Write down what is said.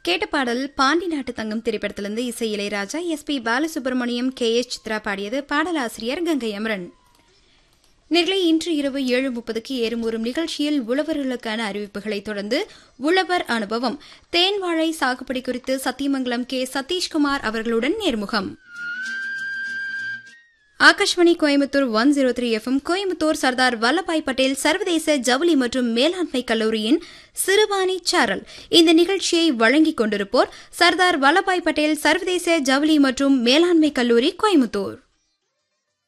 கேட்ட பாடல் பாண்டி நாட்டு தங்கம் திரைப்படத்திலிருந்து இசை Ilaiyaraaja S P Balasubrahmanyam K S Chithra பாடியது பாடலாசிரியர் கங்கை அமரன் நிலை இன்று இரவு ஏழு முப்பதுக்கு ஏறுமூறும் நிகழ்ச்சியில் உழவர்களுக்கான அறிவிப்புகளை தொடர்ந்து உழவர் அனுபவம் தேன் வாழை சாகுபடி குறித்து சத்தியமங்கலம் கே சதீஷ்குமார் அவர்களுடன் நேர்முகம் Akashvani Coimbatore one zero three FM Coimbatore Sardar Vallabhbhai Patel சர்வதேச ஜவுளி மற்றும் மேலாண்மை கல்லூரியின் சிறுபாணி சாரல் இந்த நிகழ்ச்சியை வழங்கிக் கொண்டிருப்போர் சர்தார் வல்லபாய் பட்டேல் சர்வதேச ஜவுளி மற்றும் மேலாண்மை கல்லூரி கோயம்புத்தூர்